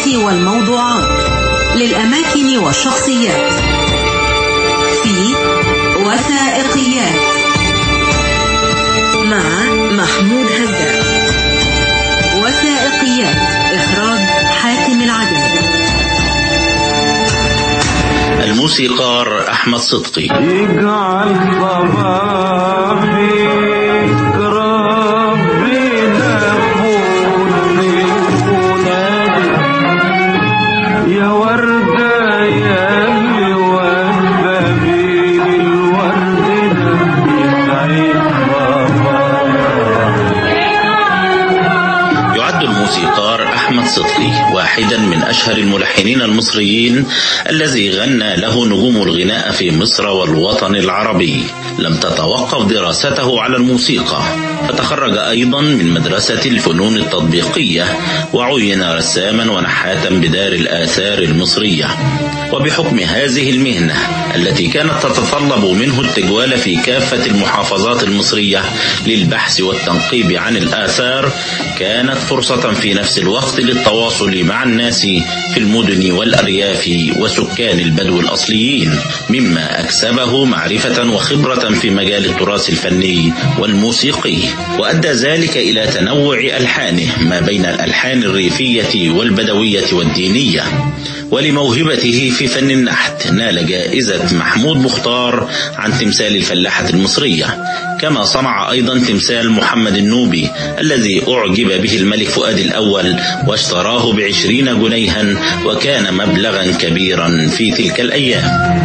والموضوعات للأماكن والشخصيات في وثائقيات مع محمود هزاع وثائقيات إخراج حاتم العدل الموسيقار أحمد صدقي يجعل صباحي ربنا فوني فونادي يا وردة يا اللي وردة بين الورد يسعد صباحي يعد الموسيقار أحمد صدقي واحدا من أشهر الملحنين المصريين الذي غنى له نجوم الغناء في مصر والوطن العربي لم تتوقف دراسته على الموسيقى فتخرج أيضا من مدرسة الفنون التطبيقية وعين رساما ونحاتا بدار الآثار المصرية وبحكم هذه المهنة التي كانت تتطلب منه التجوال في كافة المحافظات المصرية للبحث والتنقيب عن الآثار كانت فرصة في نفس الوقت للتواصل مع الناس في المدن والأرياف وسكان البدو الأصليين مما أكسبه معرفة وخبرة في مجال التراث الفني والموسيقي وأدى ذلك إلى تنوع ألحانه ما بين الألحان الريفية والبدوية والدينية ولموهبته في فن النحت نال جائزة محمود مختار عن تمثال الفلاحة المصرية كما صنع أيضا تمثال محمد النوبي الذي أعجب به الملك فؤاد الأول واشتراه بعشرين جنيها وكان مبلغا كبيرا في تلك الأيام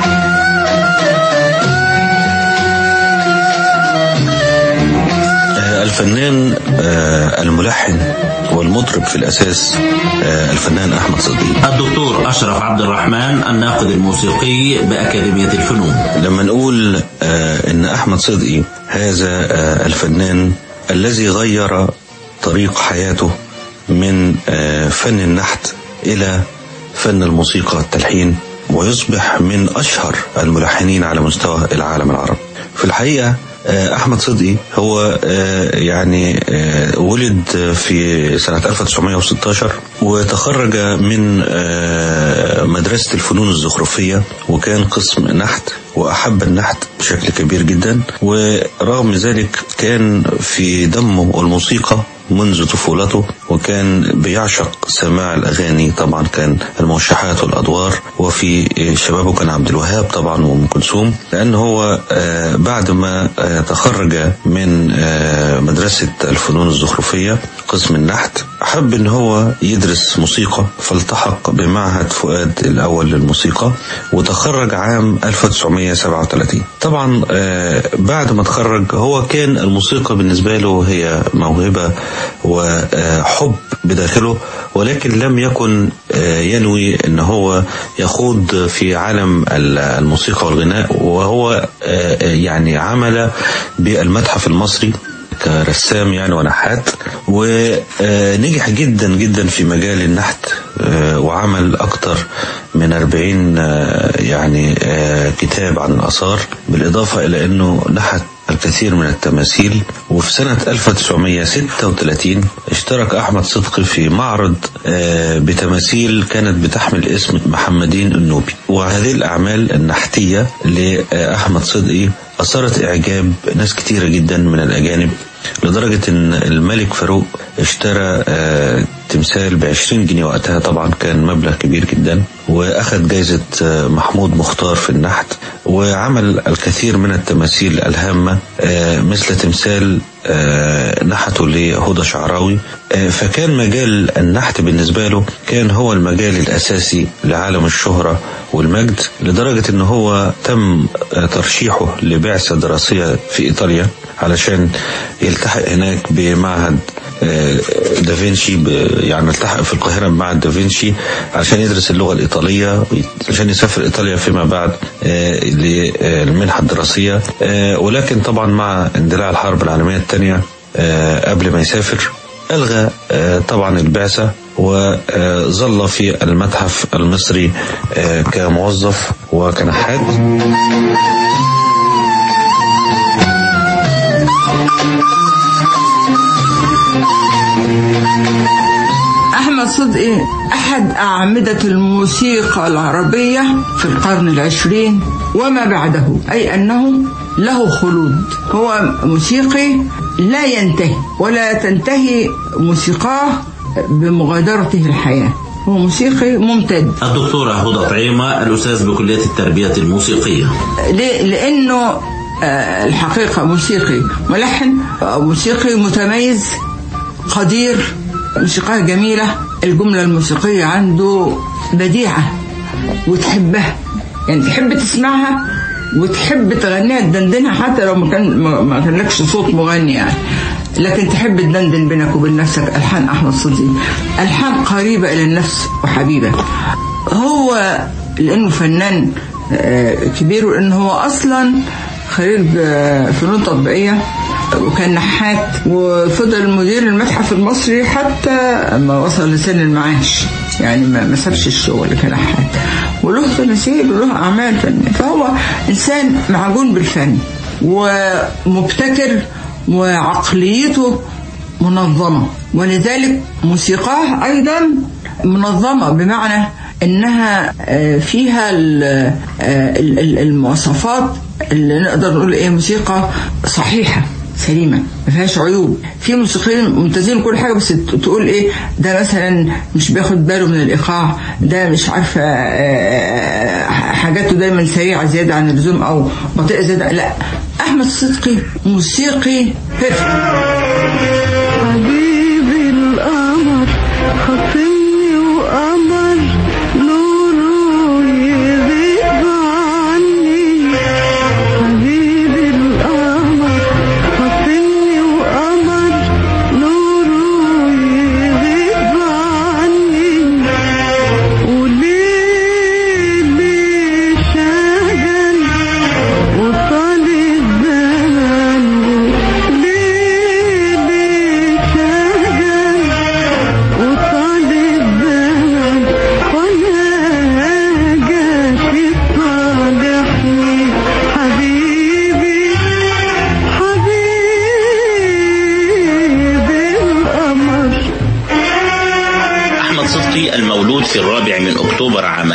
الفنان آه، الملحن والمطرب في الأساس آه، الفنان أحمد صديق الدكتور أشرف عبد الرحمن الناقد الموسيقي بأكاديمية الفنون لما نقول آه، إن أحمد صدقي هذا آه، الفنان الذي غير طريق حياته من آه، فن النحت إلى فن الموسيقى التلحين ويصبح من أشهر الملحنين على مستوى العالم العربي في الحقيقة آه، أحمد صدقي هو آه، يعني آه، ولد في سنة 1916 وتخرج من آه، مدرسة الفنون الزخرفية وكان قسم نحت وأحب النحت بشكل كبير جدا ورغم ذلك كان في دمه الموسيقى منذ طفولته وكان بيعشق سماع الأغاني طبعا كان الموشحات والأدوار وفي شبابه كان عبد الوهاب طبعا وأم كلثوم لأن هو آه، بعد ما آه، تخرج من آه، مدرسة الفنون الزخرفية قسم النحت حب ان هو يدرس موسيقى فالتحق بمعهد فؤاد الاول للموسيقى وتخرج عام 1937 طبعا آه، بعد ما تخرج هو كان الموسيقى بالنسبة له هي موهبة وحب بداخله ولكن لم يكن آه، ينوي ان هو يخوض في عالم الموسيقى والغناء وهو آه، يعني عمل بالمتحف المصري كرسام يعني ونحات ونجح جدا جدا في مجال النحت آه، وعمل أكتر من 40 آه، يعني آه، كتاب عن الآثار بالإضافة إلى أنه نحت الكثير من التماثيل وفي سنة 1936 اشترك أحمد صدقي في معرض آه، بتماثيل كانت بتحمل اسم محمدين النوبي وهذه الأعمال النحتية لأحمد صدقي أثارت إعجاب ناس كتيرة جدا من الأجانب لدرجة ان الملك فاروق اشترى آه، تمثال ب 20 جنيه وقتها طبعا كان مبلغ كبير جدا واخد جايزة آه، محمود مختار في النحت وعمل الكثير من التماثيل الهامة آه، مثل تمثال آه، نحته لهدى شعراوي آه، فكان مجال النحت بالنسبة له كان هو المجال الأساسي لعالم الشهرة والمجد لدرجة ان هو تم آه، ترشيحه لبعثة دراسية في إيطاليا علشان يلتحق هناك بمعهد آه، دافنشي ب- يعني التحق في القاهرة بمعهد دافنشي عشان يدرس اللغة الإيطالية عشان يسافر إيطاليا فيما بعد آه، للمنحة الدراسية آه، ولكن طبعا مع اندلاع الحرب العالمية الثانية آه، قبل ما يسافر ألغى آه، طبعا البعثة وظل في المتحف المصري آه، كموظف وكنحات احمد صدقي أحد أعمدة الموسيقى العربية في القرن العشرين وما بعده أي أنه له خلود هو موسيقي لا ينتهي ولا تنتهي موسيقاه بمغادرته الحياة هو موسيقي ممتد الدكتورة هدى طعيمة الأستاذ بكلية التربية الموسيقية ليه؟ لأنه آه، الحقيقة موسيقي ملحن آه، موسيقي متميز قدير موسيقاه جميلة الجملة الموسيقية عنده بديعة وتحبها يعني تحب تسمعها وتحب تغنيها تدندنها حتى لو ما كان ما- ما كان لكش صوت مغني يعني لكن تحب تدندن بينك وبين نفسك الحان احمد صدقي الحان قريبه الى النفس وحبيبه هو لانه فنان آه، كبير وانه هو اصلا خريج آه، فنون تطبيقيه وكان نحات وفضل مدير المتحف المصري حتى اما وصل لسن المعاش يعني ما ما سابش الشغل كنحات وله تماثيل وله اعمال فنيه فهو انسان معجون بالفن ومبتكر وعقليته منظمه ولذلك موسيقاه ايضا منظمه بمعنى انها آه، فيها ال- آه، ال- ال- المواصفات اللي نقدر نقول ايه موسيقى صحيحه سليمه ما فيهاش عيوب في موسيقيين ممتازين كل حاجه بس ت- تقول ايه ده مثلا مش بياخد باله من الايقاع ده مش عارفه آه، حاجاته دايما سريعه زياده عن اللزوم او بطيئه زياده لا احمد صدقي موسيقي بيرفكت حبيبي القمر خاصمني وقمر نوره يغيب عني حبيبي القمر خاصمني وقمر نوره يغيب عني وليلي شغل وصل الزمن ليلي شغل وصل الزمن وانا جات صالحني حبيبي حبيبي القمر أحمد صدقي المولود في الرابع من أكتوبر عام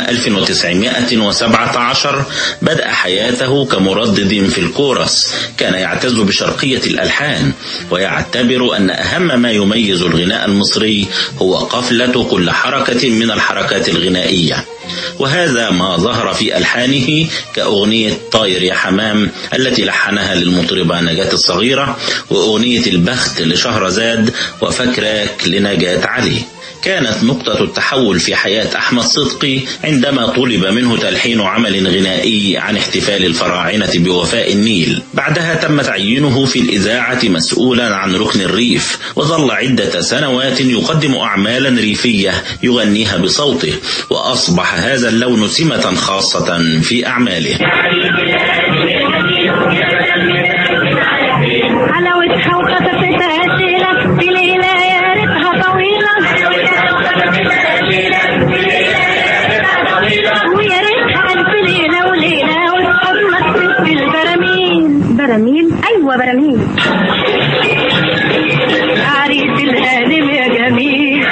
1917 بدأ حياته كمردد في الكورس كان يعتز بشرقية الألحان ويعتبر أن أهم ما يميز الغناء المصري هو قفلة كل حركة من الحركات الغنائية وهذا ما ظهر في ألحانه كأغنية طاير يا حمام التي لحنها للمطربة نجاة الصغيرة وأغنية البخت لشهرزاد وفكراك لنجاة علي كانت نقطة التحول في حياة أحمد صدقي عندما طلب منه تلحين عمل غنائي عن احتفال الفراعنة بوفاء النيل بعدها تم تعيينه في الإذاعة مسؤولا عن ركن الريف وظل عدة سنوات يقدم أعمالا ريفية يغنيها بصوته وأصبح هذا اللون سمة خاصة في أعماله حلاوتها وخففتها أسئلة في ليلة يا ريتها طويلة ويا ريتها ألف ليلة وليلة والصدمة في البراميل براميل أيوة براميل عريس الهانم يا جميل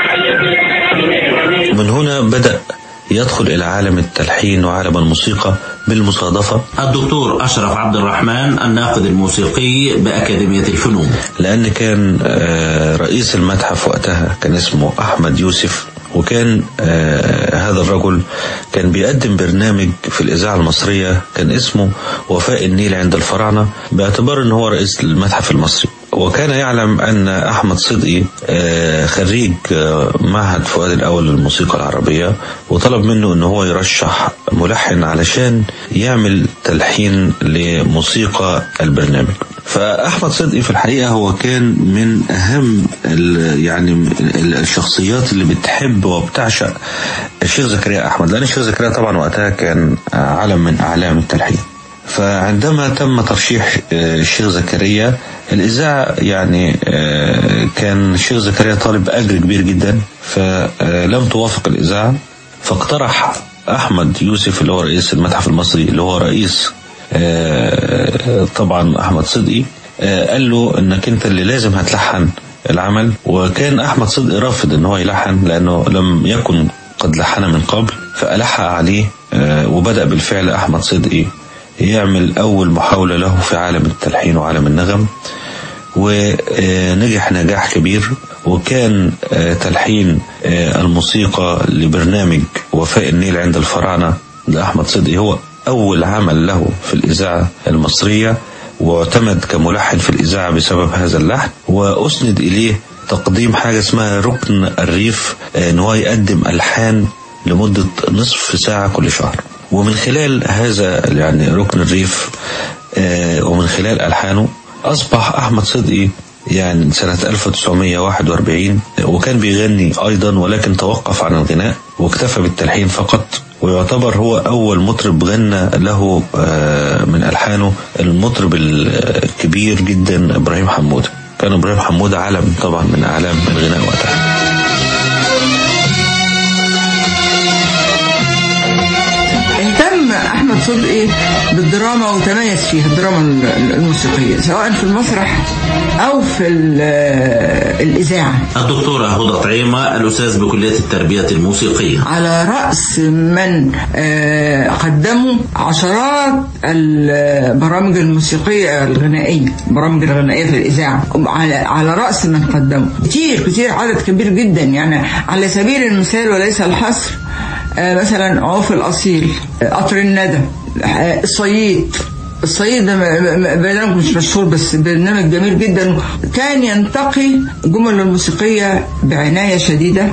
من هنا بدأ يدخل إلى عالم التلحين وعالم الموسيقى بالمصادفة الدكتور أشرف عبد الرحمن الناقد الموسيقي بأكاديمية الفنون لأن كان آه، رئيس المتحف وقتها كان اسمه أحمد يوسف وكان آه، هذا الرجل كان بيقدم برنامج في الإذاعة المصرية كان اسمه وفاء النيل عند الفراعنة باعتبار أنه هو رئيس المتحف المصري وكان يعلم أن أحمد صدقي آه، خريج آه، معهد فؤاد الأول للموسيقى العربية وطلب منه أنه هو يرشح ملحن علشان يعمل تلحين لموسيقى البرنامج فأحمد صدقي في الحقيقة هو كان من أهم ال- يعني ال- الشخصيات اللي بتحب وبتعشق الشيخ زكريا أحمد لأن الشيخ زكريا طبعا وقتها كان علم من أعلام التلحين فعندما تم ترشيح آه، الشيخ زكريا الإذاعة يعني آه، كان الشيخ زكريا طالب أجر كبير جدا فلم توافق الإذاعة فاقترح أحمد يوسف اللي هو رئيس المتحف المصري اللي هو رئيس آه، طبعا أحمد صدقي آه، قال له انك انت اللي لازم هتلحن العمل وكان احمد صدقي رافض ان هو يلحن لانه لم يكن قد لحن من قبل فألح عليه آه، وبدأ بالفعل أحمد صدقي يعمل أول محاولة له في عالم التلحين وعالم النغم ونجح نجاح كبير وكان آه، تلحين آه، الموسيقى لبرنامج وفاء النيل عند الفراعنة لأحمد صدقي هو أول عمل له في الإذاعة المصرية واعتمد كملحن في الإذاعة بسبب هذا اللحن وأسند إليه تقديم حاجة اسمها ركن الريف آه، إن هو يقدم ألحان لمدة نصف ساعة كل شهر ومن خلال هذا يعني ركن الريف آه، ومن خلال ألحانه أصبح أحمد صدقي يعني سنة 1941 وكان بيغني أيضا ولكن توقف عن الغناء واكتفى بالتلحين فقط ويعتبر هو أول مطرب غنى له آه، من ألحانه المطرب الكبير جدا إبراهيم حمودة كان إبراهيم حمودة علم طبعا من أعلام الغناء وقتها اهتم احمد صدقي بالدراما وتميز فيها الدراما ال- الموسيقيه سواء في المسرح او في ال- الاذاعه الدكتورة هدى طعيمة الأستاذ بكلية التربية الموسيقية على رأس من آه، قدموا عشرات البرامج الموسيقية الغنائية برامج الغنائية في الإذاعة على على رأس من قدموا كتير كتير عدد كبير جدا يعني على سبيل المثال وليس الحصر آه، مثلا عوف الأصيل آه، قطر الندى آه، الصييد الصعيد ده م- م- برنامج مش مشهور بس برنامج جميل جدا كان ينتقي جمل الموسيقية بعناية شديدة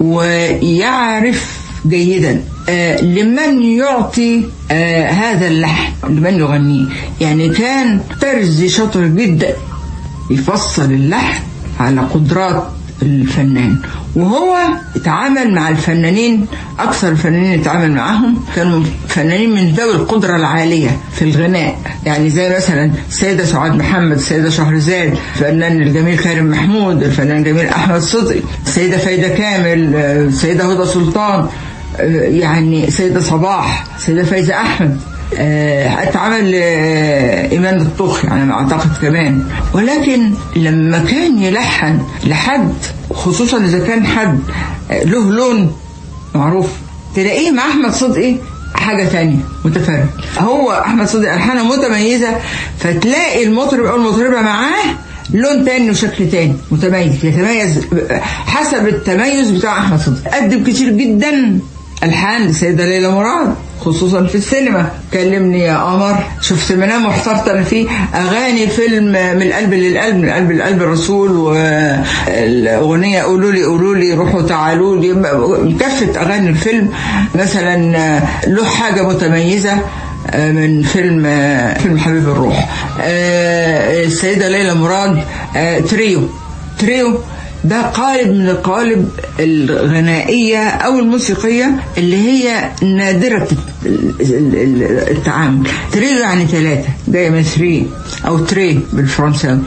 ويعرف جيدا آه، لمن يعطي آه، هذا اللحن لمن يغنيه يعني كان ترزي شاطر جدا يفصل اللحن على قدرات الفنان وهو اتعامل مع الفنانين اكثر الفنانين اتعامل معاهم كانوا فنانين من ذوي القدره العاليه في الغناء يعني زي مثلا السيده سعاد محمد السيده شهرزاد الفنان الجميل كريم محمود الفنان الجميل احمد صدقي السيده فايده كامل آه، السيده هدى سلطان آه، يعني سيده صباح السيده فايزه احمد آه، اتعمل آه، ايمان الطخ يعني اعتقد كمان ولكن لما كان يلحن لحد خصوصا اذا كان حد آه، له لون معروف تلاقيه مع احمد صدقي حاجة تانية متفرد هو احمد صدقي الحانه متميزة فتلاقي المطرب او المطربة معاه لون تاني وشكل تاني متميز يتميز حسب التميز بتاع احمد صدقي قدم كتير جدا الحان للسيده ليلى مراد خصوصا في السينما كلمني يا قمر شفت منام واحترت انا فيه اغاني فيلم من القلب للقلب من القلب للقلب الرسول والاغنيه قولوا لي قولوا لي روحوا تعالوا لي كافه اغاني الفيلم مثلا له حاجه متميزه من فيلم فيلم حبيب الروح السيده ليلى مراد تريو تريو ده قالب من القوالب الغنائية أو الموسيقية اللي هي نادرة التعامل تري يعني ثلاثة جاية من ثري أو تري بالفرنساوي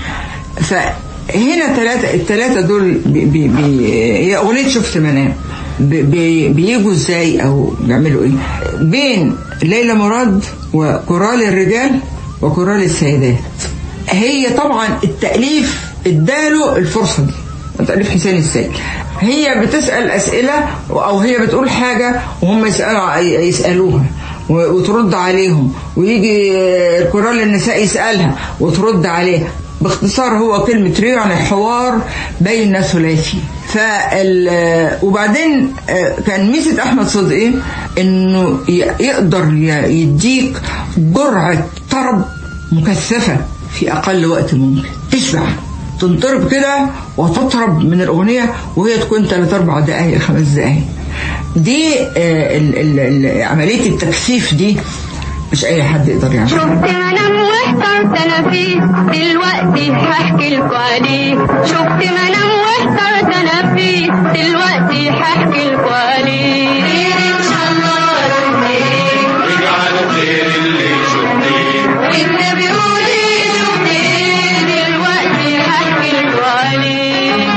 فهنا ثلاثة الثلاثة دول بي بي بي هي أغنية شفت منام بي بيجوا ازاي أو بيعملوا إيه بين ليلى مراد وكورال الرجال وكورال السيدات هي طبعا التأليف اداله الفرصة دي تأليف حسين السيد هي بتسأل أسئلة أو هي بتقول حاجة وهم يسألوا يسألوها وترد عليهم ويجي الكورال النساء يسألها وترد عليه باختصار هو كلمة ريو يعني حوار بين ثلاثي فال وبعدين كان ميزة أحمد صدقي إنه يقدر يديك جرعة طرب مكثفة في أقل وقت ممكن تشبع تنطرب كده وتطرب من الأغنية وهي تكون 3 4 دقايق 5 دقايق دي ال ال ال عملية التكثيف دي مش أي حد يقدر يعملها شفت منام واحترت انا فيه دلوقتي هحكي لكم عليه شفت منام واحترت انا فيه دلوقتي هحكي لكم عليه ان شاء الله ربي واجعل خير اللي شفتيه والنبي قولي شفت ايه دلوقتي هحكي لكم عليه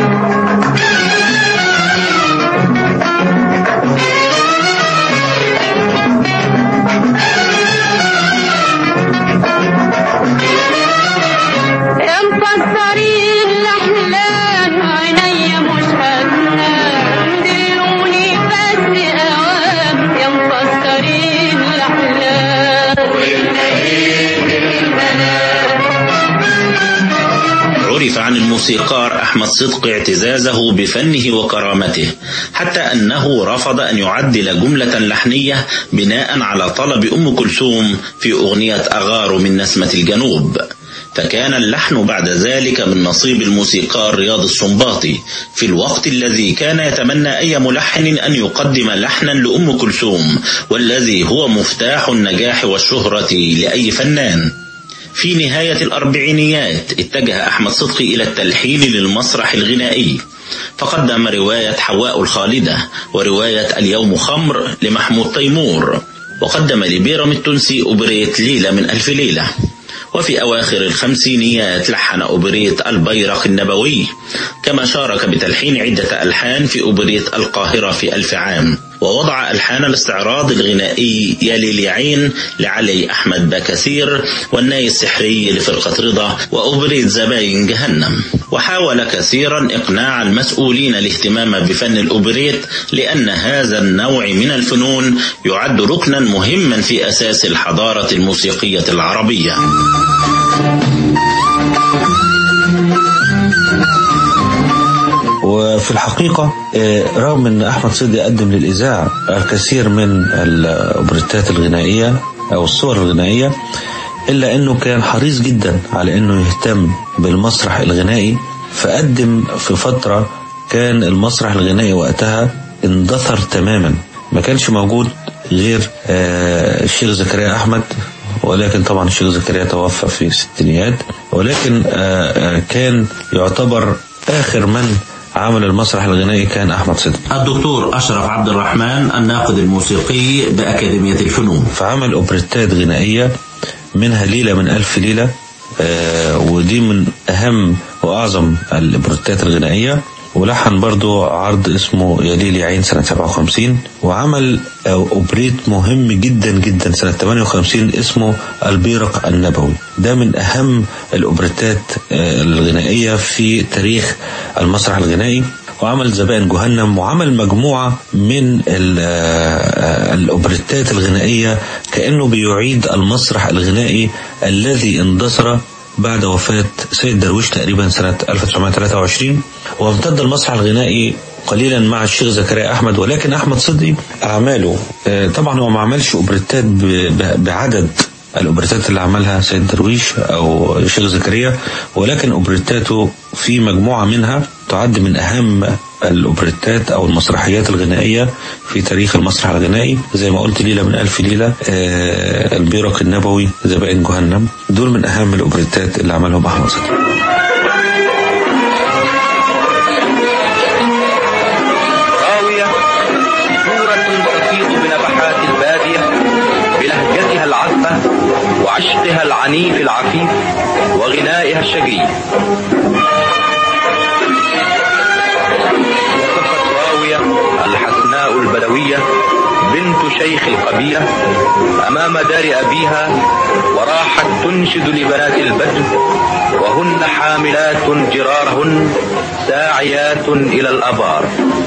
يا مفسرين الأحلام عينيا مش هتنام دلوني عرف عن الموسيقار أحمد صدقي اعتزازه بفنه وكرامته حتى أنه رفض أن يعدل جملة لحنية بناء على طلب أم كلثوم في أغنية أغار من نسمة الجنوب فكان اللحن بعد ذلك من نصيب الموسيقار رياض السنباطي في الوقت الذي كان يتمنى أي ملحن أن يقدم لحنا لأم كلثوم والذي هو مفتاح النجاح والشهرة لأي فنان في نهاية الأربعينيات اتجه أحمد صدقي إلى التلحين للمسرح الغنائي فقدم رواية حواء الخالدة ورواية اليوم خمر لمحمود تيمور وقدم لبيرم التونسي أوبريت ليلة من ألف ليلة وفي أواخر الخمسينيات لحن أوبريت البيرق النبوي كما شارك بتلحين عدة ألحان في أوبريت القاهرة في ألف عام ووضع ألحان الاستعراض الغنائي يا ليلي عين لعلي أحمد باكثير والناي السحري لفرقة رضا وأوبريت زباين جهنم وحاول كثيرا إقناع المسؤولين الاهتمام بفن الأوبريت لأن هذا النوع من الفنون يعد ركنا مهما في أساس الحضارة الموسيقية العربية وفي الحقيقة آه، رغم أن أحمد صدقي قدم للإذاعة الكثير من الأوبريتات الغنائية أو الصور الغنائية إلا أنه كان حريص جدا على أنه يهتم بالمسرح الغنائي فقدم في فترة كان المسرح الغنائي وقتها اندثر تماما ما كانش موجود غير آه، الشيخ زكريا أحمد ولكن طبعا الشيخ زكريا توفى في الستينيات ولكن آه، آه، كان يعتبر آخر من عمل المسرح الغنائي كان أحمد صدقي الدكتور أشرف عبد الرحمن الناقد الموسيقي بأكاديمية الفنون فعمل أوبريتات غنائية منها ليلة من ألف ليلة آه ودي من أهم وأعظم الأوبريتات الغنائية ولحن برضو عرض اسمه يا ليل يا عين سنة 57 وعمل آه، أوبريت مهم جدا جدا سنة 58 اسمه البيرق النبوي ده من أهم الأوبريتات آه، الغنائية في تاريخ المسرح الغنائي وعمل زبائن جهنم وعمل مجموعة من ال- آه، الأوبريتات الغنائية كأنه بيعيد المسرح الغنائي الذي اندثر بعد وفاة سيد درويش تقريبا سنة 1923 وامتد المسرح الغنائي قليلا مع الشيخ زكريا أحمد ولكن أحمد صدقي أعماله آه، طبعا هو ما عملش أوبريتات ب- ب- بعدد الأوبريتات اللي عملها سيد درويش أو الشيخ زكريا ولكن أوبريتاته في مجموعة منها تعد من أهم الأوبريتات أو المسرحيات الغنائية في تاريخ المسرح الغنائي زي ما قلت ليلة من ألف ليلة آه البيرق النبوي زبائن جهنم دول من أهم الأوبريتات اللي عملهم أحمد صدقي راوية سورة تفيض بنبحات البادية بلهجتها العذبة وعشقها العنيف العفيف وغنائها الشجي وصفت راوية الحسناء البدوية بنت شيخ القبيلة أمام دار أبيها وراحت تنشد لبنات البدر وهن حاملات جرارهن ساعيات إلى الأبار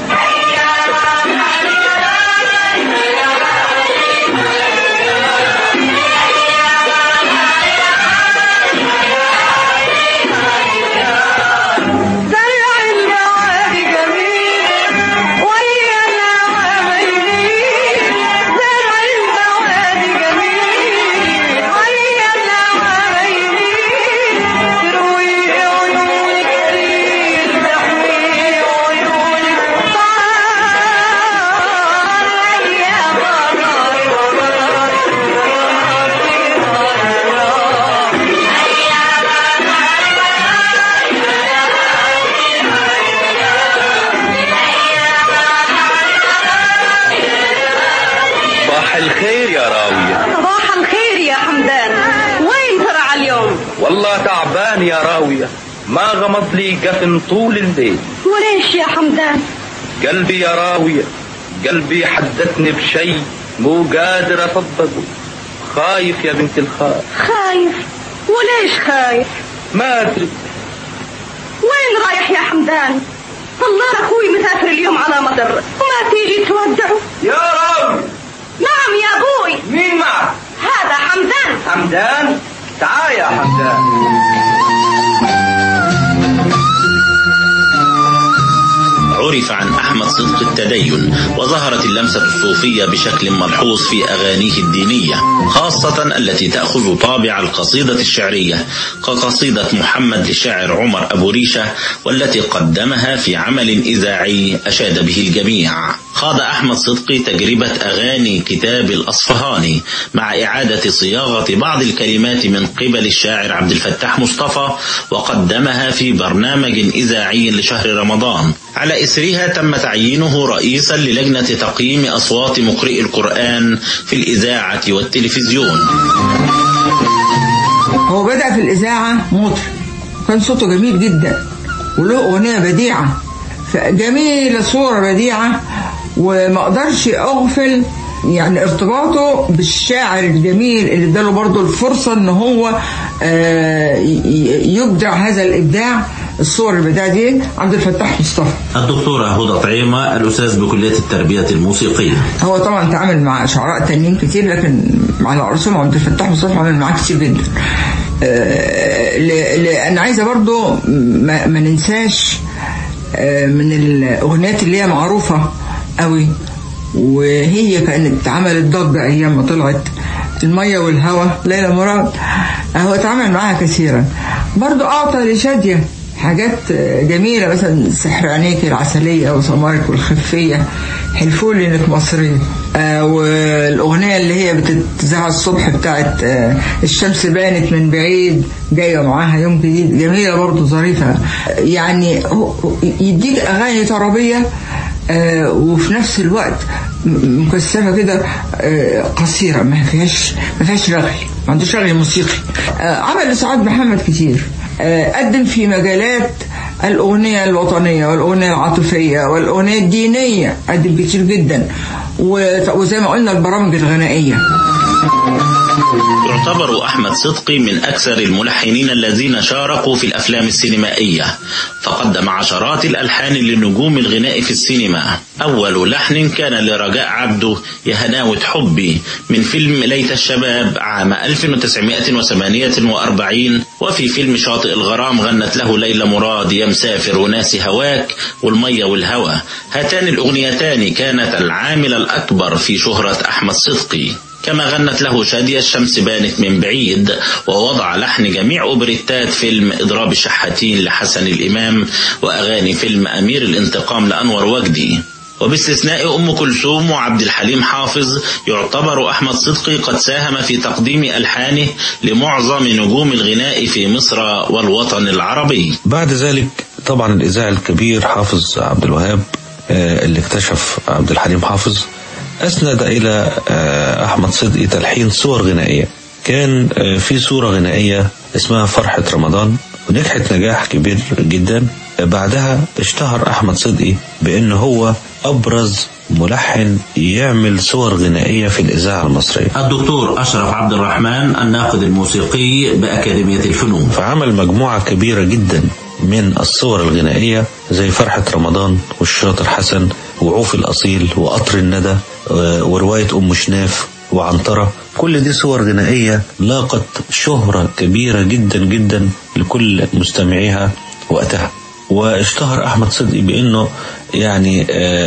زرع النواد جميل ويا النواميل زرع النواد جميل ويا النواميل تروي عيون كتير تحوي عيون الطعام يا صباح الخير يا راوية صباح الخير يا حمدان وين ترى اليوم والله تعبان يا راوية ما غمض لي قفن طول الليل وليش يا حمدان قلبي يا راوية قلبي حدثني بشيء مو قادر أصدقه خايف يا بنت الخال خايف وليش خايف ما أدري وين رايح يا حمدان طلال اخوي مسافر اليوم على مطر وما تيجي تودعه يا راوية نعم يا ابوي مين معك هذا حمدان حمدان تعال يا حمدان عرف عن أحمد صدق التدين وظهرت اللمسة الصوفية بشكل ملحوظ في أغانيه الدينية خاصة التي تأخذ طابع القصيدة الشعرية كقصيدة محمد للشاعر عمر أبو ريشة والتي قدمها في عمل إذاعي أشاد به الجميع خاض أحمد صدقي تجربة أغاني كتاب الأصفهاني مع إعادة صياغة بعض الكلمات من قبل الشاعر عبد الفتاح مصطفى وقدمها في برنامج إذاعي لشهر رمضان على إثرها تم تعيينه رئيسا للجنة تقييم أصوات مقرئي القرآن في الإذاعة والتلفزيون هو بدأ في الإذاعة مطرب كان صوته جميل جدا وله أغنية بديعة جميلة صورة بديعة وما اقدرش اغفل يعني ارتباطه بالشاعر الجميل اللي اداله برضه الفرصة ان هو آه، يبدع هذا الابداع الصور البداية دي عبد الفتاح مصطفى الدكتورة هدى طعيمة الأستاذ بكلية التربية الموسيقية هو طبعا تعامل مع شعراء تانيين كتير لكن مع الرسول عبد الفتاح مصطفى عمل معاه كتير جدا آه، لأن عايزة برضو ما, ما ننساش آه، من الأغنيات اللي هي معروفة قوي وهي كانت عملت ضجة أيام ما طلعت المية والهواء ليلى مراد هو اتعامل معاها كثيرا برضو أعطى لشادية حاجات جميلة مثلا سحر عينيك العسلية وسمارك والخفية حلفولي انك مصري آه والأغنية اللي هي بتتذاع الصبح بتاعت آه الشمس بانت من بعيد جاية معاها يوم جديد جميلة برضو ظريفة يعني يديك أغاني طربية آه وفي نفس الوقت مكثفه كده آه قصيره ما فيهاش ما فيهاش رغي ما عندوش رغي موسيقي آه عمل لسعاد محمد كتير قدم في مجالات الأغنية الوطنية والأغنية العاطفية والأغنية الدينية قدم كتير جدا وزي ما قلنا البرامج الغنائية يعتبر أحمد صدقي من أكثر الملحنين الذين شاركوا في الأفلام السينمائية فقدم عشرات الألحان لنجوم الغناء في السينما أول لحن كان لرجاء عبده يا هناوة حبي من فيلم ليت الشباب عام 1948 وفي فيلم شاطئ الغرام غنت له ليلى مراد يا مسافر وناسي هواك والمية والهوى هاتان الأغنيتان كانت العامل الأكبر في شهرة أحمد صدقي كما غنت له شادية الشمس بانت من بعيد ووضع لحن جميع أوبريتات فيلم إضراب الشحاتين لحسن الإمام وأغاني فيلم أمير الانتقام لأنور وجدي وباستثناء أم كلثوم وعبد الحليم حافظ يعتبر أحمد صدقي قد ساهم في تقديم ألحانه لمعظم نجوم الغناء في مصر والوطن العربي بعد ذلك طبعا الإذاعي الكبير حافظ عبد الوهاب اللي اكتشف عبد الحليم حافظ أسند إلى أحمد صدقي تلحين صور غنائية كان في صورة غنائية اسمها فرحة رمضان ونجحت نجاح كبير جدا بعدها اشتهر أحمد صدقي بأنه هو أبرز ملحن يعمل صور غنائية في الإذاعة المصرية الدكتور أشرف عبد الرحمن الناقد الموسيقي بأكاديمية الفنون فعمل مجموعة كبيرة جدا من الصور الغنائية زي فرحة رمضان والشاطر حسن وعوف الأصيل وقطر الندى ورواية أم شناف وعنترة كل دي صور غنائية لاقت شهرة كبيرة جدا جدا لكل مستمعيها وقتها واشتهر أحمد صدقي بأنه يعني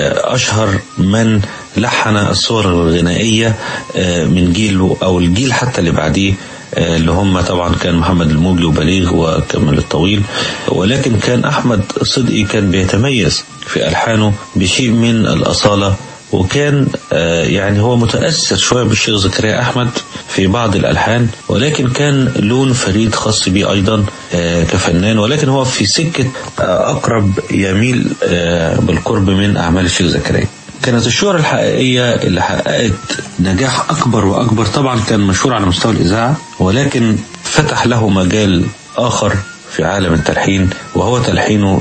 أشهر من لحن الصور الغنائية من جيله أو الجيل حتى اللي بعديه اللي هم طبعا كان محمد الموجي وبليغ وكمال الطويل ولكن كان أحمد صدقي كان بيتميز في ألحانه بشيء من الأصالة وكان يعني هو متأثر شوية بالشيخ زكريا أحمد في بعض الألحان ولكن كان لون فريد خاص به أيضا كفنان ولكن هو في سكة أقرب يميل بالقرب من أعمال الشيخ زكريا كانت الشهرة الحقيقية اللي حققت نجاح أكبر وأكبر طبعا كان مشهور على مستوى الإذاعة ولكن فتح له مجال آخر في عالم التلحين وهو تلحينه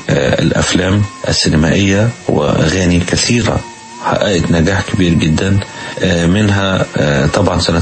للأفلام السينمائية وأغاني كثيرة حققت نجاح كبير جدا منها طبعا سنة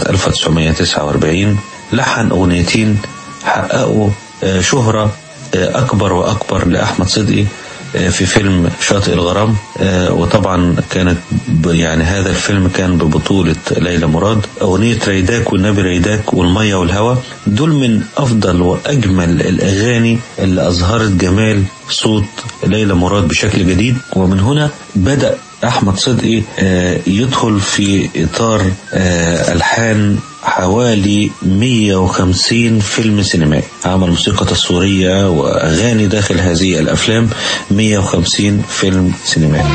1949 لحن أغنيتين حققوا شهرة أكبر وأكبر لأحمد صدقي آه، في فيلم شاطئ الغرام آه، وطبعا كانت ب- يعني هذا الفيلم كان ببطولة ليلى مراد أغنية ريداك والنبي ريداك والمية والهوى دول من أفضل وأجمل الأغاني اللي أظهرت جمال صوت ليلى مراد بشكل جديد ومن هنا بدأ أحمد صدقي آه، يدخل في إطار آه، ألحان حوالي 150 فيلم سينمائي عمل موسيقى تصويرية وأغاني داخل هذه الأفلام 150 فيلم سينمائي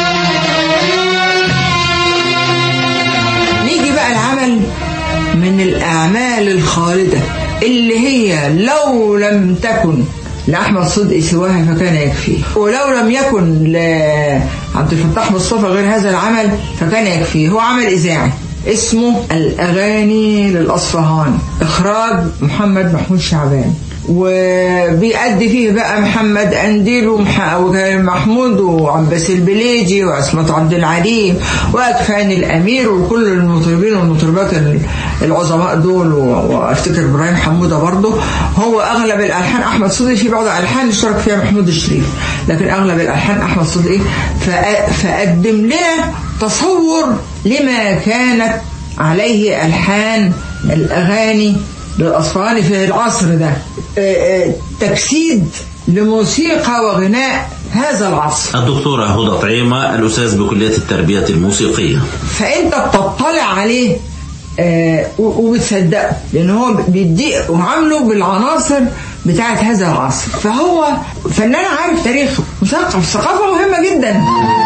نيجي بقى العمل من الأعمال الخالدة اللي هي لو لم تكن لأحمد صدقي سواها فكان يكفيه ولو لم يكن لعبد الفتاح مصطفى غير هذا العمل فكان يكفيه هو عمل إذاعي اسمه الأغاني للأصفهان إخراج محمد محمود شعبان وبيأدي فيه بقى محمد أنديل ومح- ومحمود وعباس البليجي وعصمت عبد العليم وأكفان الأمير وكل المطربين والمطربات ال- العظماء دول و- وافتكر إبراهيم حمودة برضه هو أغلب الألحان أحمد صدقي في بعض الألحان اشترك فيها محمود الشريف لكن أغلب الألحان أحمد صدقي فأ- فقدم لنا تصور لما كانت عليه ألحان الأغاني للأصفهاني في العصر ده آه، آه، تجسيد لموسيقى وغناء هذا العصر الدكتورة هدى طعيمة الأستاذ بكلية التربية الموسيقية فأنت بتطلع عليه آه، و- وبتصدقه لأن هو بيديك وعامله بالعناصر بتاعت هذا العصر فهو فنان عارف تاريخه مثقف ثقافة مهمة جدا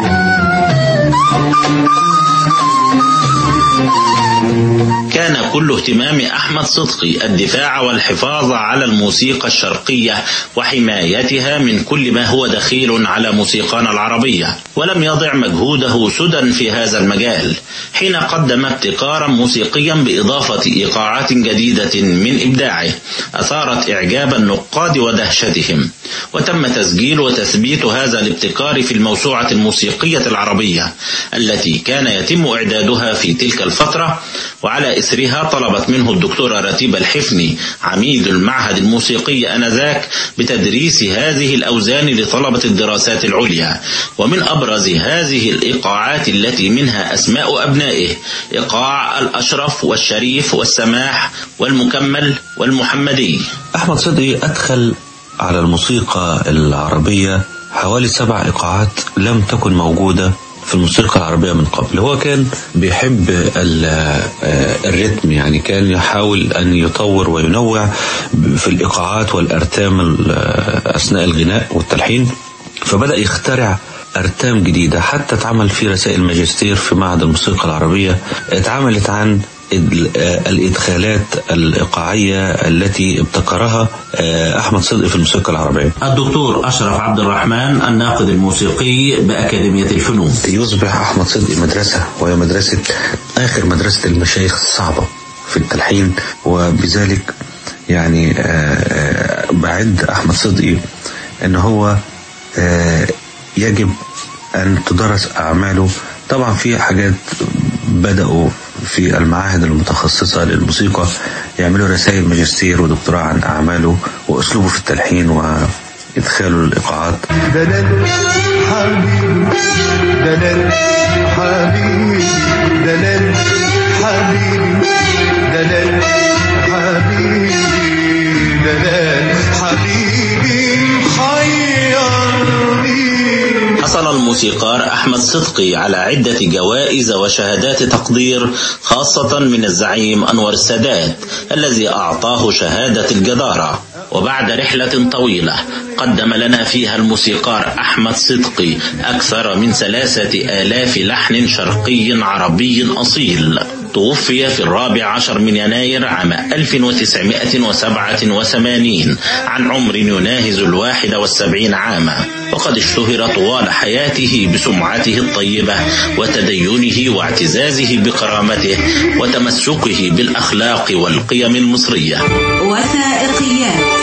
كان كل اهتمام أحمد صدقي الدفاع والحفاظ على الموسيقى الشرقية وحمايتها من كل ما هو دخيل على موسيقانا العربية ولم يضع مجهوده سدى في هذا المجال حين قدم ابتكارا موسيقيا بإضافة إيقاعات جديدة من إبداعه أثارت إعجاب النقاد ودهشتهم وتم تسجيل وتثبيت هذا الابتكار في الموسوعة الموسيقية العربية التي كان يتم إعدادها في تلك الفترة وعلى إثرها طلبت منه الدكتورة رتيبة الحفني عميد المعهد الموسيقي آنذاك بتدريس هذه الأوزان لطلبة الدراسات العليا ومن أبرز هذه الإيقاعات التي منها أسماء أبنائه إيقاع الأشرف والشريف والسماح والمكمل والمحمدي أحمد صدقي أدخل على الموسيقى العربية حوالي سبع إيقاعات لم تكن موجودة في الموسيقى العربية من قبل هو كان بيحب ال- آه، الريتم يعني كان يحاول أن يطور وينوع في الإيقاعات والأرتام ال- آه، أثناء الغناء والتلحين فبدأ يخترع أرتام جديدة حتى اتعمل في رسائل ماجستير في معهد الموسيقى العربية اتعملت عن ال- آه، الإدخالات الإيقاعية التي ابتكرها آه، أحمد صدقي في الموسيقى العربية الدكتور أشرف عبد الرحمن الناقد الموسيقي بأكاديمية الفنون يصبح أحمد صدقي مدرسة وهي مدرسة آخر مدرسة المشايخ الصعبة في التلحين وبذلك يعني آه، آه، بعد أحمد صدقي أن هو آه، يجب أن تدرس أعماله طبعا في حاجات بدأوا في المعاهد المتخصصة للموسيقى يعملوا رسائل ماجستير ودكتوراه عن أعماله وأسلوبه في التلحين وإدخاله للإيقاعات ده انا حبيبي ده انا حبيبي ده انا حبيبي ده انا حبيبي ده انا حبيبي محيرني حصل الموسيقار أحمد صدقي على عدة جوائز وشهادات تقدير خاصة من الزعيم أنور السادات الذي أعطاه شهادة الجدارة وبعد رحلة طويلة قدم لنا فيها الموسيقار أحمد صدقي أكثر من ثلاثة آلاف لحن شرقي عربي أصيل توفي في الرابع عشر من يناير عام 1987 عن عمر يناهز الواحد والسبعين عاما وقد اشتهر طوال حياته بسمعته الطيبة وتدينه واعتزازه بكرامته وتمسكه بالأخلاق والقيم المصرية وثائقيات